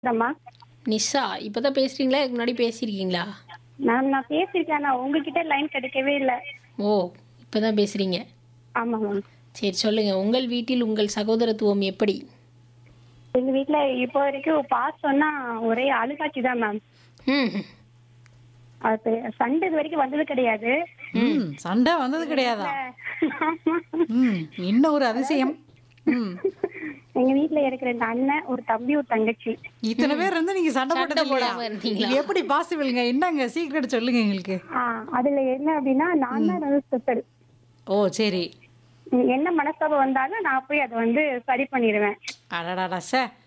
அம்மா நிஷா இப்பதான் பேசுறீங்களா இதுக்கு முன்னாடி பேசியிருக்கீங்களா மேம் நான் பேசியிருக்கேன் ஆனா உங்ககிட்ட லைன் கிடைக்கவே இல்லை ஓ இப்பதான் பேசுறீங்க ஆமா மேம் சரி சொல்லுங்க உங்கள் வீட்டில் உங்கள் சகோதரத்துவம் எப்படி எங்க வீட்ல இப்போ வரைக்கும் பாஸ் சொன்னா ஒரே அழுகாட்சி தான் மேம் ம் அது சண்டை இது வரைக்கும் வந்தது கிடையாது ம் சண்டை வந்தது கிடையாதா ம் என்ன ஒரு அதிசயம் ம் எங்க வீட்ல இருக்கிற ரெண்டு அண்ணன் ஒரு தம்பி ஒரு தங்கச்சி இத்தனை பேர் இருந்து நீங்க சண்டை சண்டை போட்டது இல்லையா போடாம இருந்தீங்களா? இது எப்படி பாசிபிள்ங்க என்னங்க சீக்ரெட் சொல்லுங்க எங்களுக்கு ஆ, அதுல என்ன அப்படின்னா நான் தான் வந்து ஸ்பெஷல் ஓ சரி என்ன மனஸ்தாபம் வந்தாலும் நான் போய் அதை வந்து சரி பண்ணிடுவேன் அடடாடா சே